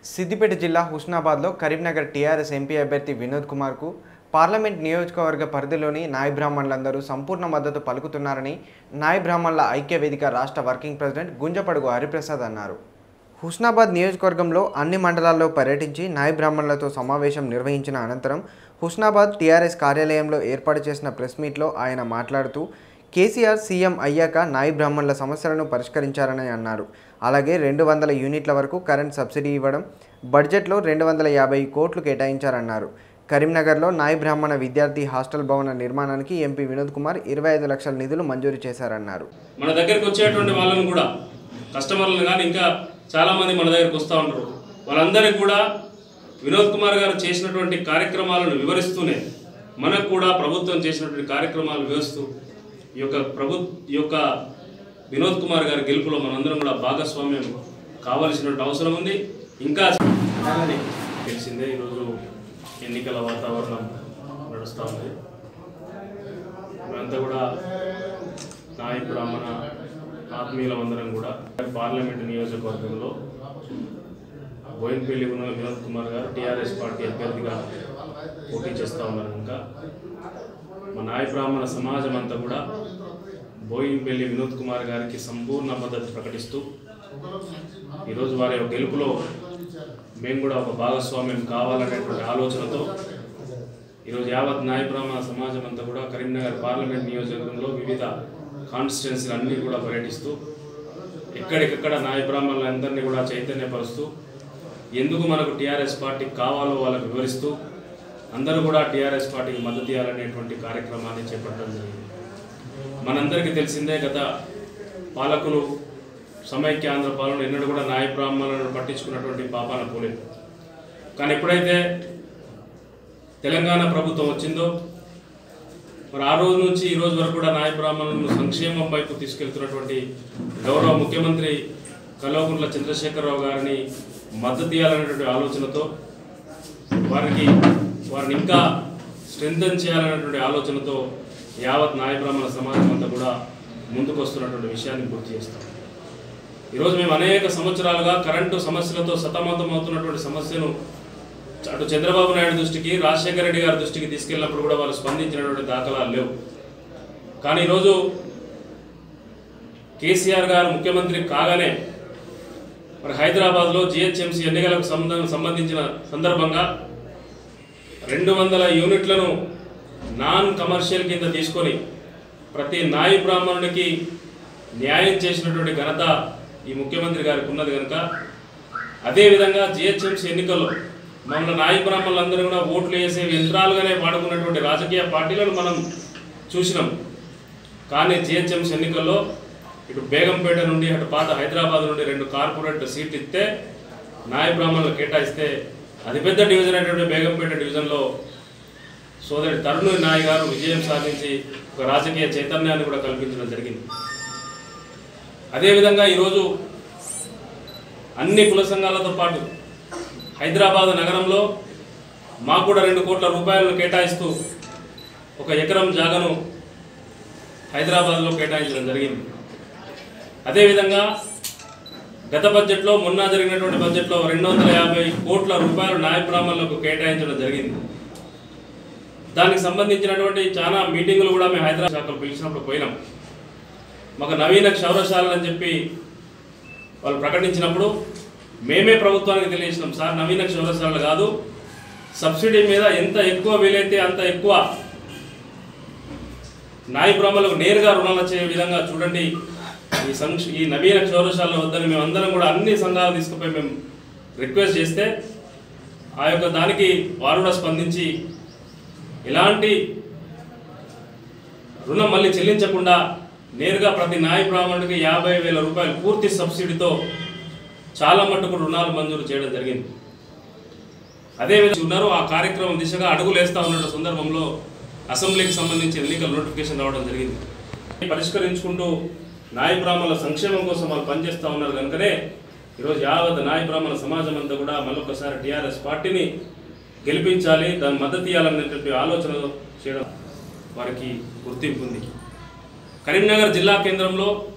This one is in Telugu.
సిద్దిపేట జిల్లా హుస్నాబాద్లో కరీంనగర్ టీఆర్ఎస్ ఎంపీ అభ్యర్థి వినోద్ కుమార్కు పార్లమెంట్ నియోజకవర్గ పరిధిలోని నాయ బ్రాహ్మణులందరూ సంపూర్ణ మద్దతు పలుకుతున్నారని నాయ బ్రాహ్మణుల ఐక్య వేదిక రాష్ట్ర వర్కింగ్ ప్రెసిడెంట్ గుంజపడుగు హరిప్రసాద్ అన్నారు హుస్నాబాద్ నియోజకవర్గంలో అన్ని మండలాల్లో పర్యటించి నాయ బ్రాహ్మణులతో సమావేశం నిర్వహించిన అనంతరం హుస్నాబాద్ టీఆర్ఎస్ కార్యాలయంలో ఏర్పాటు చేసిన ప్రెస్ మీట్లో ఆయన మాట్లాడుతూ కేసీఆర్ సీఎం అయ్యాక నాయ బ్రాహ్మణుల సమస్యలను పరిష్కరించారని అన్నారు అలాగే రెండు వందల యూనిట్ల వరకు కరెంట్ సబ్సిడీ ఇవ్వడం బడ్జెట్లో రెండు వందల యాభై కోట్లు కేటాయించారన్నారు కరీంనగర్లో నాయ బ్రాహ్మణ విద్యార్థి హాస్టల్ భవన నిర్మాణానికి ఎంపీ వినోద్ కుమార్ ఇరవై ఐదు లక్షల నిధులు మంజూరు చేశారన్నారు మన దగ్గరికి వచ్చేటువంటి వాళ్ళని కూడా కస్టమర్లను కానీ ఇంకా చాలామంది మన దగ్గరికి వస్తూ ఉంటారు వాళ్ళందరికీ కూడా వినోద్ కుమార్ గారు చేసినటువంటి కార్యక్రమాలను వివరిస్తూనే మనకు కూడా ప్రభుత్వం చేసినటువంటి కార్యక్రమాలు వివరిస్తూ ఈ యొక్క ప్రభు ఈ యొక్క వినోద్ కుమార్ గారి గెలుపులో మనందరం కూడా భాగస్వామ్యం కావలసినటువంటి అవసరం ఉంది ఇంకా తెలిసిందే ఈరోజు ఎన్నికల వాతావరణం నడుస్తూ ఉంది మేమంతా కూడా నాయ బ్రాహ్మణ ఆత్మీయులమందరం కూడా పార్లమెంట్ నియోజకవర్గంలో బోయినపల్లి వినోద్ వినోద్ కుమార్ గారు టీఆర్ఎస్ పార్టీ అభ్యర్థిగా పోటీ చేస్తూ ఉన్నారు ఇంకా మా నాయ బ్రాహ్మణ సమాజం అంతా కూడా బోయినపల్లి వినోద్ కుమార్ గారికి సంపూర్ణ మద్దతు ప్రకటిస్తూ ఈరోజు వారి యొక్క గెలుపులో మేము కూడా ఒక భాగస్వామ్యం కావాలనేటువంటి ఆలోచనతో ఈరోజు యావత్ నాయ బ్రాహ్మణ సమాజం అంతా కూడా కరీంనగర్ పార్లమెంట్ నియోజకవర్గంలో వివిధ కాన్స్టిట్యున్సీలు అన్నీ కూడా పర్యటిస్తూ ఎక్కడికెక్కడ నాయ బ్రాహ్మణులందరినీ కూడా చైతన్యపరుస్తూ ఎందుకు మనకు టీఆర్ఎస్ పార్టీ కావాలో వాళ్ళకు వివరిస్తూ అందరూ కూడా టీఆర్ఎస్ పార్టీకి మద్దతు ఇవ్వాలనేటువంటి కార్యక్రమాన్ని చేపట్టడం జరిగింది మనందరికీ తెలిసిందే గత పాలకులు సమైక్య ఆంధ్ర పాలన ఎన్నడూ కూడా నాయ బ్రాహ్మణులను పట్టించుకున్నటువంటి పాపాన పోలేదు కానీ ఎప్పుడైతే తెలంగాణ ప్రభుత్వం వచ్చిందో మరి ఆ రోజు నుంచి ఈ రోజు వరకు కూడా నాయ బ్రాహ్మణులను సంక్షేమం వైపు తీసుకెళ్తున్నటువంటి గౌరవ ముఖ్యమంత్రి కల్వకుంట్ల చంద్రశేఖరరావు గారిని మద్దతు ఇవ్వాలనేటువంటి ఆలోచనతో వారికి వారిని ఇంకా స్ట్రెంథన్ చేయాలనేటువంటి ఆలోచనతో యావత్ నాయ బ్రాహ్మణ సమాజం అంతా కూడా ముందుకు వస్తున్నటువంటి విషయాన్ని గుర్తు చేస్తాం ఈరోజు మేము అనేక సంవత్సరాలుగా కరెంటు సమస్యలతో సతమతం అవుతున్నటువంటి సమస్యను అటు చంద్రబాబు నాయుడు దృష్టికి రాజశేఖర రెడ్డి గారి దృష్టికి తీసుకెళ్ళినప్పుడు కూడా వాళ్ళు స్పందించినటువంటి దాఖలాలు లేవు కానీ ఈరోజు కేసీఆర్ గారు ముఖ్యమంత్రి కాగానే మరి హైదరాబాద్లో జిహెచ్ఎంసీ ఎన్నికలకు సంబంధం సంబంధించిన సందర్భంగా రెండు వందల యూనిట్లను నాన్ కమర్షియల్ కింద తీసుకొని ప్రతి నాయి బ్రాహ్మణుడికి న్యాయం చేసినటువంటి ఘనత ఈ ముఖ్యమంత్రి గారికి ఉన్నది కనుక అదేవిధంగా జిహెచ్ఎంసీ ఎన్నికల్లో మమ్మల్ని నాయ బ్రాహ్మణులందరూ కూడా ఓట్లు వేసే యంత్రాలుగానే వాడుకున్నటువంటి రాజకీయ పార్టీలను మనం చూసినాం కానీ జిహెచ్ఎంసీ ఎన్నికల్లో ఇటు బేగంపేట నుండి అటు పాత హైదరాబాద్ నుండి రెండు కార్పొరేట్ సీట్లు ఇస్తే నాయ బ్రాహ్మణులు కేటాయిస్తే అతిపెద్ద డివిజన్ అయినటువంటి బేగంపేట డివిజన్లో సోదరి తరుణ్ నాయ్ గారు విజయం సాధించి ఒక రాజకీయ చైతన్యాన్ని కూడా కల్పించడం జరిగింది అదేవిధంగా ఈరోజు అన్ని కుల సంఘాలతో పాటు హైదరాబాద్ నగరంలో మాకు కూడా రెండు కోట్ల రూపాయలను కేటాయిస్తూ ఒక ఎకరం జాగను హైదరాబాద్లో కేటాయించడం జరిగింది అదేవిధంగా గత బడ్జెట్లో మొన్న జరిగినటువంటి బడ్జెట్లో రెండు వందల యాభై కోట్ల రూపాయలు నాయ బ్రాహ్మణులకు కేటాయించడం జరిగింది దానికి సంబంధించినటువంటి చాలా మీటింగులు కూడా మేము హైదరాబాద్ శాఖలు పిలిచినప్పుడు పోయినాం మాకు నవీన క్షౌరశాలలు అని చెప్పి వాళ్ళు ప్రకటించినప్పుడు మేమే ప్రభుత్వానికి తెలియజేసినాం సార్ నవీన క్షౌరశాలలు కాదు సబ్సిడీ మీద ఎంత ఎక్కువ వీలైతే అంత ఎక్కువ నాయ బ్రాహ్మణులకు నేరుగా రుణాలు వచ్చే విధంగా చూడండి ఈ సంక్ష ఈ నవీన క్షౌరశాల వద్దని మేము అందరం కూడా అన్ని సంఘాలు తీసుకుపోయి మేము రిక్వెస్ట్ చేస్తే ఆ యొక్క దానికి వారు కూడా స్పందించి ఎలాంటి రుణం మళ్ళీ చెల్లించకుండా నేరుగా ప్రతి నాయ బ్రాహ్మణుడికి యాభై వేల రూపాయలు పూర్తి సబ్సిడీతో చాలా మట్టుకు రుణాలు మంజూరు చేయడం జరిగింది అదేవిధంగా ఉన్నారు ఆ కార్యక్రమం దిశగా అడుగులు వేస్తూ ఉన్న సందర్భంలో అసెంబ్లీకి సంబంధించి ఎన్నికల నోటిఫికేషన్ రావడం జరిగింది పరిష్కరించుకుంటూ నాయ బ్రాహ్మణుల సంక్షేమం కోసం వాళ్ళు పనిచేస్తూ ఉన్నారు కనుకనే ఈరోజు యావత్ నాయ బ్రాహ్మణ సమాజం అంతా కూడా మళ్ళొకసారి టీఆర్ఎస్ పార్టీని గెలిపించాలి దాని మద్దతు ఇవ్వాలనేటువంటి ఆలోచన చేయడం వారికి గుర్తింపు ఉంది కరీంనగర్ జిల్లా కేంద్రంలో